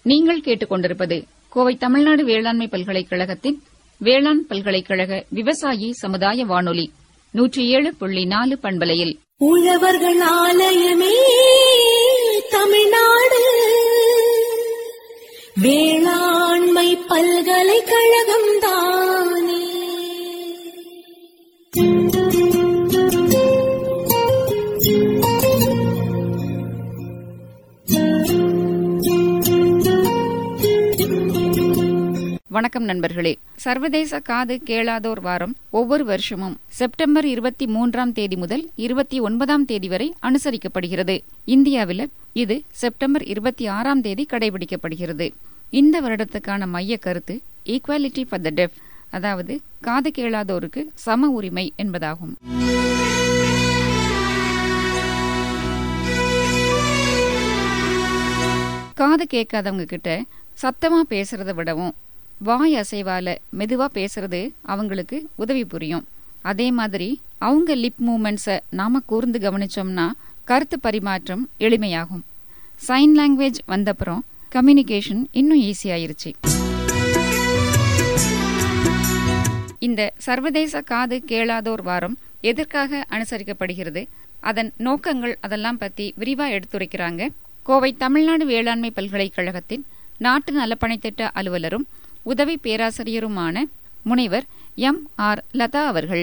நீங்கள் கேட்டுக்கொண்டிருப்பது கோவை தமிழ்நாடு வேளாண்மை பல்கலைக்கழகத்தின் வேளாண் பல்கலைக்கழக விவசாயி சமுதாய வானொலி நூற்றி ஏழு புள்ளி நாலு பண்பலையில் உழவர்கள் ஆலயமே தமிழ்நாடு வேளாண்மை பல்கலைக்கழகம் தானே வணக்கம் நண்பர்களே சர்வதேச காது கேளாதோர் வாரம் ஒவ்வொரு வருஷமும் செப்டம்பர் இருபத்தி மூன்றாம் தேதி முதல் இருபத்தி ஒன்பதாம் தேதி வரை அனுசரிக்கப்படுகிறது இந்தியாவில் இது செப்டம்பர் இருபத்தி ஆறாம் தேதி கடைபிடிக்கப்படுகிறது இந்த வருடத்துக்கான மைய கருத்து ஈக்வாலிட்டி ஃபார் த டெஃப் அதாவது காது கேளாதோருக்கு சம உரிமை என்பதாகும் காது கேட்காதவங்க கிட்ட சத்தமா பேசுறத விடவும் வாய் அசைவால மெதுவா பேசுறது அவங்களுக்கு உதவி புரியும் அதே மாதிரி அவங்க லிப் மூமெண்ட்ஸை நாம கூர்ந்து கவனிச்சோம்னா கருத்து பரிமாற்றம் எளிமையாகும் சைன் லாங்குவேஜ் வந்தப்புறம் கம்யூனிகேஷன் இன்னும் ஈஸியாயிருச்சு இந்த சர்வதேச காது கேளாதோர் வாரம் எதற்காக அனுசரிக்கப்படுகிறது அதன் நோக்கங்கள் அதெல்லாம் பத்தி விரிவா எடுத்துரைக்கிறாங்க கோவை தமிழ்நாடு வேளாண்மை பல்கலைக்கழகத்தின் நாட்டு நலப்பணித்திட்ட அலுவலரும் உதவி பேராசிரியருமான முனைவர் எம் ஆர் லதா அவர்கள்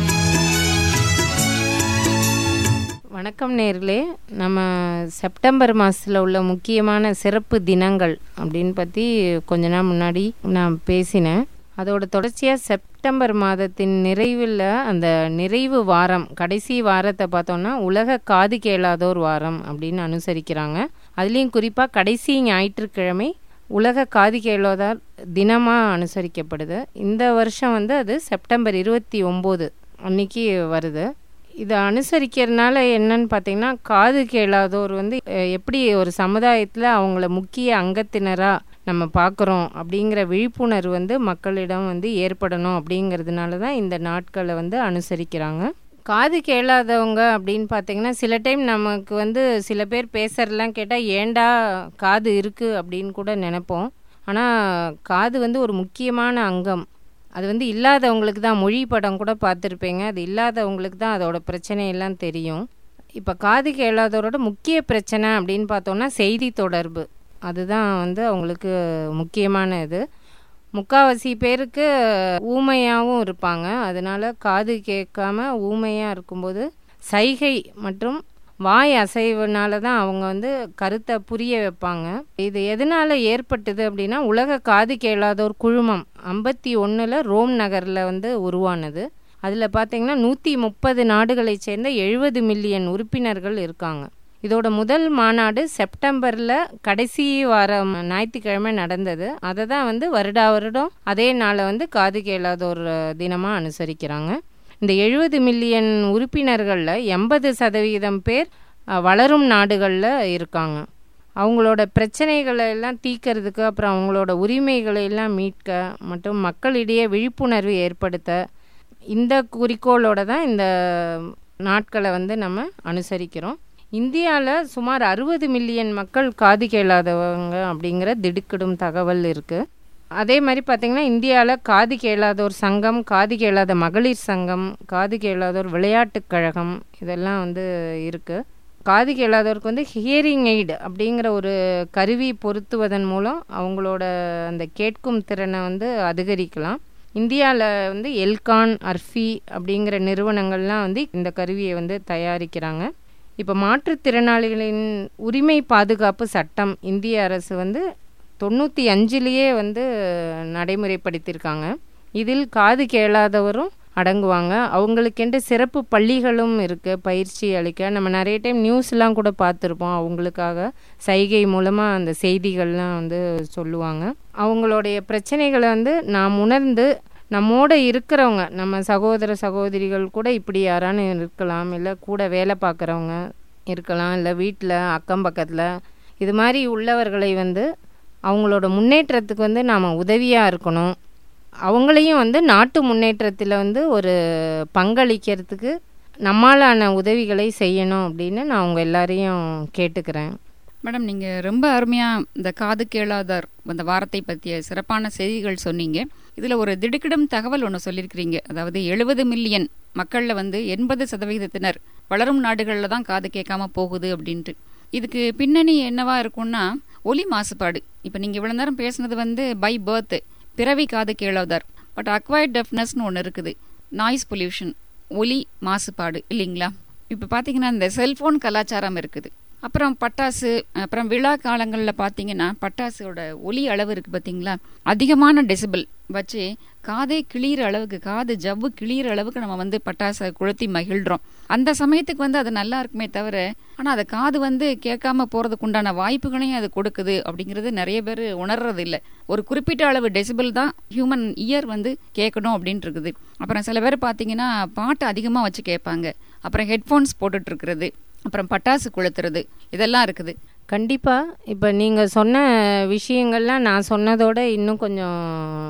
வணக்கம் நேர்களே நம்ம செப்டம்பர் மாதத்தில் உள்ள முக்கியமான சிறப்பு தினங்கள் அப்படின்னு பற்றி கொஞ்ச நாள் முன்னாடி நான் பேசினேன் அதோட தொடர்ச்சியாக செப்டம்பர் மாதத்தின் நிறைவில் அந்த நிறைவு வாரம் கடைசி வாரத்தை பார்த்தோன்னா உலக காது கேளாதோர் வாரம் அப்படின்னு அனுசரிக்கிறாங்க அதுலேயும் குறிப்பாக கடைசி ஞாயிற்றுக்கிழமை உலக காது கேளாதார் தினமாக அனுசரிக்கப்படுது இந்த வருஷம் வந்து அது செப்டம்பர் இருபத்தி ஒம்பது அன்னைக்கு வருது இதை அனுசரிக்கிறதுனால என்னன்னு பார்த்தீங்கன்னா காது கேளாதோர் வந்து அஹ், எப்படி ஒரு சமுதாயத்தில் அவங்கள முக்கிய அங்கத்தினராக நம்ம பார்க்குறோம் அப்படிங்கிற விழிப்புணர்வு வந்து மக்களிடம் வந்து ஏற்படணும் அப்படிங்கிறதுனால தான் இந்த நாட்களை வந்து அனுசரிக்கிறாங்க காது கேளாதவங்க அப்படின்னு பார்த்தீங்கன்னா சில டைம் நமக்கு வந்து சில பேர் பேசுறதெல்லாம் கேட்டால் ஏண்டா காது இருக்குது அப்படின்னு கூட நினைப்போம் ஆனால் காது வந்து ஒரு முக்கியமான அங்கம் அது வந்து இல்லாதவங்களுக்கு தான் மொழி படம் கூட பார்த்துருப்பீங்க அது இல்லாதவங்களுக்கு தான் அதோட பிரச்சனையெல்லாம் தெரியும் இப்போ காது கேளாதவரோட முக்கிய பிரச்சனை அப்படின்னு பார்த்தோன்னா செய்தி தொடர்பு அதுதான் வந்து அவங்களுக்கு முக்கியமான இது முக்காவாசி பேருக்கு ஊமையாகவும் இருப்பாங்க அதனால காது கேட்காம ஊமையாக இருக்கும்போது சைகை மற்றும் வாய் அசைவுனால தான் அவங்க வந்து கருத்தை புரிய வைப்பாங்க இது எதனால ஏற்பட்டது அப்படின்னா உலக காது கேளாதோர் குழுமம் ஐம்பத்தி ஒன்றில் ரோம் நகரில் வந்து உருவானது அதில் பார்த்தீங்கன்னா நூற்றி முப்பது நாடுகளைச் சேர்ந்த எழுபது மில்லியன் உறுப்பினர்கள் இருக்காங்க இதோட முதல் மாநாடு செப்டம்பரில் கடைசி வாரம் ஞாயிற்றுக்கிழமை நடந்தது அதை தான் வந்து வருடா வருடம் அதே நாளை வந்து காது கேளாதோர் தினமாக அனுசரிக்கிறாங்க இந்த எழுபது மில்லியன் உறுப்பினர்களில் எண்பது சதவீதம் பேர் அஹ், வளரும் நாடுகளில் இருக்காங்க அவங்களோட பிரச்சனைகளை எல்லாம் தீர்க்கறதுக்கு அப்புறம் அவங்களோட உரிமைகளை எல்லாம் மீட்க மற்றும் மக்களிடையே விழிப்புணர்வு ஏற்படுத்த இந்த குறிக்கோளோட தான் இந்த நாட்களை வந்து நம்ம அனுசரிக்கிறோம் இந்தியாவில் சுமார் அறுபது மில்லியன் மக்கள் காது கேளாதவங்க அப்படிங்கிற திடுக்கிடும் தகவல் இருக்குது அதே மாதிரி பார்த்திங்கன்னா இந்தியாவில் காது கேளாதோர் சங்கம் காது கேளாத மகளிர் சங்கம் காது கேளாதோர் விளையாட்டுக் கழகம் இதெல்லாம் வந்து இருக்குது காது கேளாதோருக்கு வந்து ஹியரிங் எய்டு அப்படிங்கிற ஒரு கருவி பொருத்துவதன் மூலம் அவங்களோட அந்த கேட்கும் திறனை வந்து அதிகரிக்கலாம் இந்தியாவில் வந்து எல்கான் அர்ஃபி அப்படிங்கிற நிறுவனங்கள்லாம் வந்து இந்த கருவியை வந்து தயாரிக்கிறாங்க இப்போ மாற்றுத்திறனாளிகளின் உரிமை பாதுகாப்பு சட்டம் இந்திய அரசு வந்து தொண்ணூற்றி அஞ்சுலேயே வந்து நடைமுறைப்படுத்தியிருக்காங்க இதில் காது கேளாதவரும் அடங்குவாங்க அவங்களுக்கென்று சிறப்பு பள்ளிகளும் இருக்குது பயிற்சி அளிக்க நம்ம நிறைய டைம் நியூஸ்லாம் கூட பார்த்துருப்போம் அவங்களுக்காக சைகை மூலமாக அந்த செய்திகள்லாம் வந்து சொல்லுவாங்க அவங்களுடைய பிரச்சனைகளை வந்து நாம் உணர்ந்து நம்மோட இருக்கிறவங்க நம்ம சகோதர சகோதரிகள் கூட இப்படி யாரானு இருக்கலாம் இல்லை கூட வேலை பார்க்குறவங்க இருக்கலாம் இல்லை வீட்டில் அக்கம் பக்கத்தில் இது மாதிரி உள்ளவர்களை வந்து அவங்களோட முன்னேற்றத்துக்கு வந்து நாம் உதவியாக இருக்கணும் அவங்களையும் வந்து நாட்டு முன்னேற்றத்தில் வந்து ஒரு பங்களிக்கிறதுக்கு நம்மாலான உதவிகளை செய்யணும் அப்படின்னு நான் அவங்க எல்லாரையும் கேட்டுக்கிறேன் மேடம் நீங்க ரொம்ப அருமையா இந்த காது கேளாதார் அந்த வாரத்தை பற்றிய சிறப்பான செய்திகள் சொன்னீங்க இதுல ஒரு திடுக்கிடும் தகவல் ஒன்று சொல்லியிருக்கிறீங்க அதாவது எழுபது மில்லியன் மக்கள்ல வந்து எண்பது சதவிகிதத்தினர் வளரும் நாடுகளில் தான் காது கேட்காம போகுது அப்படின்ட்டு இதுக்கு பின்னணி என்னவா இருக்கும்னா ஒலி மாசுபாடு இப்போ நீங்க இவ்வளவு நேரம் பேசுனது வந்து பை பர்த் பிறவி காது கேளாதார் பட் அக்வைர்ட் டெஃப்னஸ்னு ஒன்று இருக்குது நாய்ஸ் பொல்யூஷன் ஒலி மாசுபாடு இல்லைங்களா இப்போ பார்த்தீங்கன்னா இந்த செல்போன் கலாச்சாரம் இருக்குது அப்புறம் பட்டாசு அப்புறம் விழா காலங்களில் பார்த்தீங்கன்னா பட்டாசோட ஒலி அளவு இருக்குது பார்த்தீங்களா அதிகமான டெசிபிள் வச்சு காதே கிளியிற அளவுக்கு காது ஜவ்வு கிளியிற அளவுக்கு நம்ம வந்து பட்டாசை கொளுத்தி மகிழ்றோம் அந்த சமயத்துக்கு வந்து அது நல்லா இருக்குமே தவிர ஆனால் அதை காது வந்து கேட்காம போகிறதுக்கு உண்டான வாய்ப்புகளையும் அது கொடுக்குது அப்படிங்கிறது நிறைய பேர் உணர்றது இல்லை ஒரு குறிப்பிட்ட அளவு டெசிபிள் தான் ஹியூமன் இயர் வந்து கேட்கணும் அப்படின்ட்டு இருக்குது அப்புறம் சில பேர் பார்த்தீங்கன்னா பாட்டு அதிகமாக வச்சு கேட்பாங்க அப்புறம் ஹெட்ஃபோன்ஸ் போட்டுட்டு இருக்கிறது அப்புறம் பட்டாசு கொளுத்துறது இதெல்லாம் இருக்குது கண்டிப்பாக இப்போ நீங்கள் சொன்ன விஷயங்கள்லாம் நான் சொன்னதோட இன்னும் கொஞ்சம்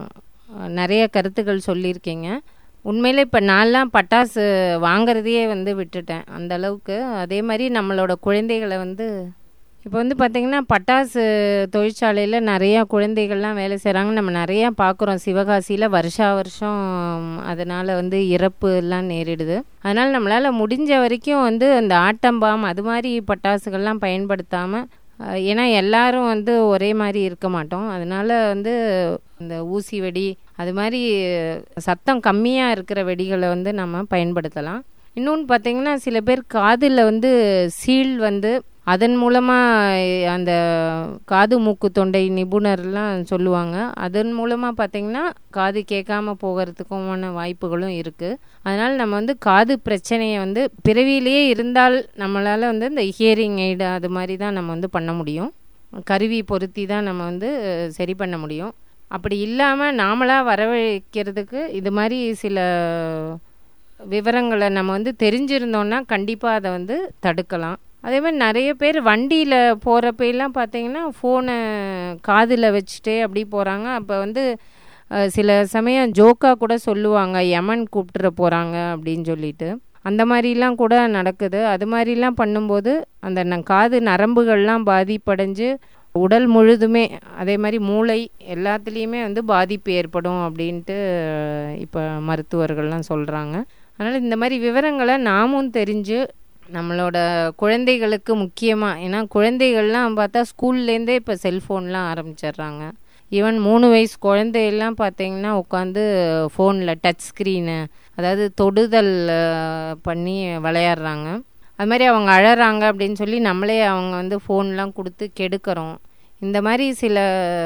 அஹ், நிறைய கருத்துக்கள் சொல்லியிருக்கீங்க உண்மையிலே இப்போ நான்லாம் பட்டாசு வாங்குறதையே வந்து விட்டுட்டேன் அந்த அளவுக்கு அதே மாதிரி நம்மளோட குழந்தைகளை வந்து இப்போ வந்து பார்த்திங்கன்னா பட்டாசு தொழிற்சாலையில் நிறையா குழந்தைகள்லாம் வேலை செய்கிறாங்க நம்ம நிறையா பார்க்குறோம் சிவகாசியில் வருஷா வருஷம் அதனால் வந்து இறப்பு எல்லாம் நேரிடுது அதனால் நம்மளால் முடிஞ்ச வரைக்கும் வந்து அந்த ஆட்டம்பாம் அது மாதிரி பட்டாசுகள்லாம் பயன்படுத்தாமல் ஏன்னா எல்லாரும் வந்து ஒரே மாதிரி இருக்க மாட்டோம் அதனால வந்து இந்த ஊசி வெடி அது மாதிரி சத்தம் கம்மியாக இருக்கிற வெடிகளை வந்து நம்ம பயன்படுத்தலாம் இன்னொன்று பார்த்தீங்கன்னா சில பேர் காதில் வந்து சீல் வந்து அதன் மூலமாக அந்த காது மூக்கு தொண்டை நிபுணர்லாம் சொல்லுவாங்க அதன் மூலமாக பார்த்தீங்கன்னா காது கேட்காம போகிறதுக்குமான வாய்ப்புகளும் இருக்குது அதனால் நம்ம வந்து காது பிரச்சனையை வந்து பிறவியிலேயே இருந்தால் நம்மளால் வந்து இந்த ஹியரிங் எய்டு அது மாதிரி தான் நம்ம வந்து பண்ண முடியும் கருவி பொருத்தி தான் நம்ம வந்து சரி பண்ண முடியும் அப்படி இல்லாமல் நாமளாக வரவழைக்கிறதுக்கு இது மாதிரி சில விவரங்களை நம்ம வந்து தெரிஞ்சிருந்தோம்னா கண்டிப்பாக அதை வந்து தடுக்கலாம் அதே மாதிரி நிறைய பேர் வண்டியில் போகிறப்பெல்லாம் பார்த்தீங்கன்னா ஃபோனை காதில் வச்சுட்டே அப்படி போகிறாங்க அப்போ வந்து அஹ், சில சமயம் ஜோக்காக கூட சொல்லுவாங்க யமன் கூப்பிட்டுற போகிறாங்க அப்படின்னு சொல்லிட்டு அந்த மாதிரிலாம் கூட நடக்குது அது மாதிரிலாம் பண்ணும்போது அந்த ந- காது நரம்புகள்லாம் பாதிப்படைஞ்சு உடல் முழுதுமே அதே மாதிரி மூளை எல்லாத்துலேயுமே வந்து பாதிப்பு ஏற்படும் அப்படின்ட்டு இப்போ மருத்துவர்கள்லாம் சொல்கிறாங்க அதனால் இந்த மாதிரி விவரங்களை நாமும் தெரிஞ்சு நம்மளோட குழந்தைகளுக்கு முக்கியமாக ஏன்னா குழந்தைகள்லாம் பார்த்தா ஸ்கூல்லேருந்தே இப்போ செல்ஃபோன்லாம் ஆரம்பிச்சிடுறாங்க ஈவன் மூணு வயசு குழந்தையெல்லாம் பார்த்தீங்கன்னா உட்காந்து ஃபோனில் டச் ஸ்க்ரீனு அதாவது தொடுதல் அஹ், பண்ணி விளையாடுறாங்க அது மாதிரி அவங்க அழறாங்க அப்படின்னு சொல்லி நம்மளே அவங்க வந்து ஃபோன்லாம் கொடுத்து கெடுக்கிறோம் இந்த மாதிரி சில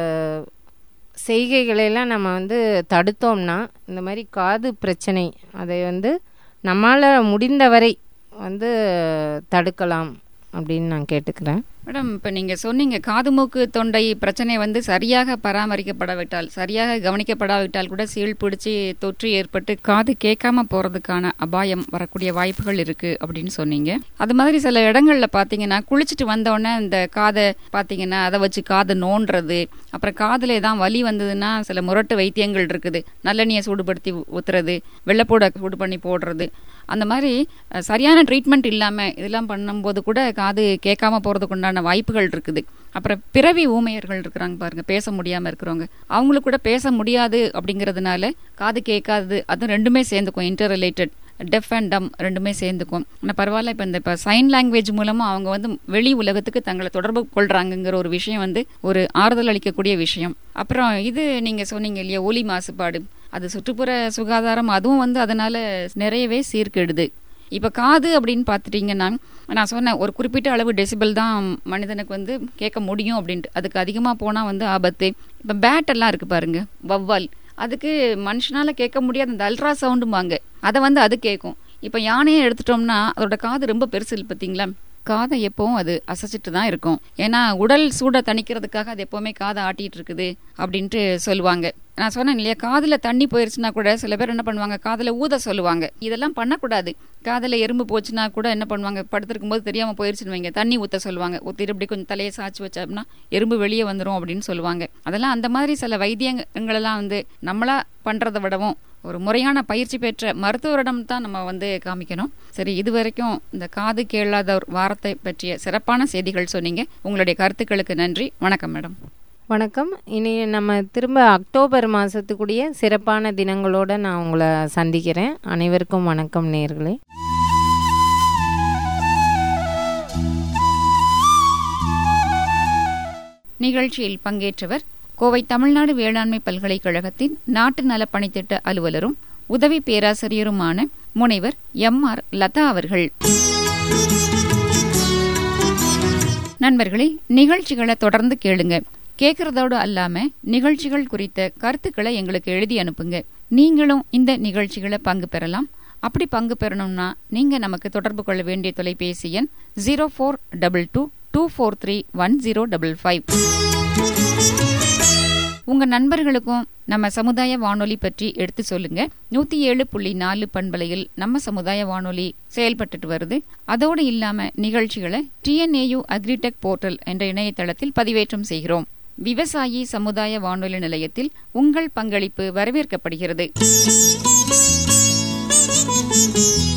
செய்கைகளையெல்லாம் நம்ம வந்து தடுத்தோம்னா இந்த மாதிரி காது பிரச்சனை அதை வந்து நம்மால் முடிந்தவரை வந்து தடுக்கலாம் அப்படின்னு நான் கேட்டுக்கிறேன் மேடம் இப்போ நீங்கள் சொன்னீங்க காது மூக்கு தொண்டை பிரச்சனை வந்து சரியாக பராமரிக்கப்படாவிட்டால் சரியாக கவனிக்கப்படாவிட்டால் கூட சீழ் பிடிச்சி தொற்று ஏற்பட்டு காது கேட்காம போகிறதுக்கான அபாயம் வரக்கூடிய வாய்ப்புகள் இருக்குது அப்படின்னு சொன்னீங்க அது மாதிரி சில இடங்களில் பார்த்தீங்கன்னா குளிச்சுட்டு வந்தோடனே இந்த காதை பார்த்தீங்கன்னா அதை வச்சு காது நோண்டுறது அப்புறம் காதில் தான் வலி வந்ததுன்னா சில முரட்டு வைத்தியங்கள் இருக்குது நல்லெண்ணெயை சூடுபடுத்தி ஊத்துறது வெள்ளைப்பூட சூடு பண்ணி போடுறது அந்த மாதிரி அஹ், சரியான ட்ரீட்மெண்ட் இல்லாமல் இதெல்லாம் பண்ணும்போது கூட காது கேட்காம போகிறதுக்கு உண்டான வாய்ப்புகள் இருக்குது அப்புறம் பிறவி ஊமையர்கள் இருக்கிறாங்க பாருங்க பேச முடியாமல் இருக்கிறவங்க அவங்களுக்கு கூட பேச முடியாது அப்படிங்கிறதுனால காது கேட்காது அதுவும் ரெண்டுமே சேர்ந்துக்கும் inter related deaf and dumb ரெண்டுமே சேர்ந்துக்கும் ஆனால் பரவாயில்ல இப்போ இந்த இப்போ சைன் லாங்குவேஜ் மூலமாக அவங்க வந்து வெளி உலகத்துக்கு தங்களை தொடர்பு கொள்றாங்கங்கிற ஒரு விஷயம் வந்து ஒரு ஆறுதல் அளிக்கக்கூடிய விஷயம் அப்புறம் இது நீங்கள் சொன்னீங்க இல்லையா ஒலி மாசுபாடு அது சுற்றுப்புற சுகாதாரம் அதுவும் வந்து அதனால நிறையவே சீர்கெடுது இப்போ காது அப்படின்னு பார்த்துட்டீங்கன்னா நான் சொன்னேன் ஒரு குறிப்பிட்ட அளவு டெசிபிள் தான் மனிதனுக்கு வந்து கேட்க முடியும் அப்படின்ட்டு அதுக்கு அதிகமாக போனால் வந்து ஆபத்து இப்போ பேட் எல்லாம் இருக்கு பாருங்க வவ்வால் அதுக்கு மனுஷனால கேட்க முடியாத அந்த அல்ட்ரா சவுண்டும்பாங்க அதை வந்து அது கேட்கும் இப்போ யானையை எடுத்துட்டோம்னா அதோட காது ரொம்ப பெருசு இல்லை பார்த்தீங்களா காதை எப்பவும் அது அசைச்சிட்டு தான் இருக்கும் ஏன்னா உடல் சூடை தணிக்கிறதுக்காக அது எப்பவுமே காதை ஆட்டிட்டு இருக்குது அப்படின்ட்டு சொல்லுவாங்க நான் சொன்னேன் இல்லையா காதுல தண்ணி போயிருச்சுன்னா கூட சில பேர் என்ன பண்ணுவாங்க காதுல ஊத சொல்லுவாங்க இதெல்லாம் பண்ணக்கூடாது காதுல எறும்பு போச்சுன்னா கூட என்ன பண்ணுவாங்க படுத்திருக்கும் போது தெரியாம போயிருச்சுன்னு வைங்க தண்ணி ஊத்த சொல்லுவாங்க ஊத்திட்டு இப்படி கொஞ்சம் தலையை சாய்ச்சி வச்சோம்னா எறும்பு வெளியே வந்துடும் அப்படின்னு சொல்லுவாங்க அதெல்லாம் அந்த மாதிரி சில வைத்தியங்களெல்லாம் வந்து நம்மளா பண்றதை விடவும் ஒரு முறையான பயிற்சி பெற்ற மருத்துவரிடம் தான் நம்ம வந்து காமிக்கணும் சரி இது வரைக்கும் இந்த காது கேளாதோர் வாரத்தை பற்றிய சிறப்பான செய்திகள் சொன்னீங்க உங்களுடைய கருத்துக்களுக்கு நன்றி வணக்கம் மேடம் வணக்கம் இனி நம்ம திரும்ப அக்டோபர் மாதத்துக்குரிய சிறப்பான தினங்களோட நான் உங்களை சந்திக்கிறேன் அனைவருக்கும் வணக்கம் நேர்களே நிகழ்ச்சியில் பங்கேற்றவர் கோவை தமிழ்நாடு வேளாண்மை பல்கலைக்கழகத்தின் நாட்டு நலப்பணித்திட்ட அலுவலரும் உதவி பேராசிரியருமான முனைவர் எம் ஆர் லதா அவர்கள் நண்பர்களே நிகழ்ச்சிகளை தொடர்ந்து கேளுங்க கேட்கறதோடு அல்லாம நிகழ்ச்சிகள் குறித்த கருத்துக்களை எங்களுக்கு எழுதி அனுப்புங்க நீங்களும் இந்த நிகழ்ச்சிகளை பங்கு பெறலாம் அப்படி பங்கு பெறணும்னா நீங்க நமக்கு தொடர்பு கொள்ள வேண்டிய தொலைபேசி எண் zero four double two two four three one zero double five உங்க நண்பர்களுக்கும் நம்ம சமுதாய வானொலி பற்றி எடுத்து சொல்லுங்க நூத்தி ஏழு புள்ளி நாலு பண்பலையில் நம்ம சமுதாய வானொலி செயல்பட்டுட்டு வருது அதோடு இல்லாம நிகழ்ச்சிகளை டிஎன்ஏயு அக்ரிடெக் போர்ட்டல் என்ற இணையதளத்தில் பதிவேற்றம் செய்கிறோம் விவசாயி சமுதாய வானொலி நிலையத்தில் உங்கள் பங்களிப்பு வரவேற்கப்படுகிறது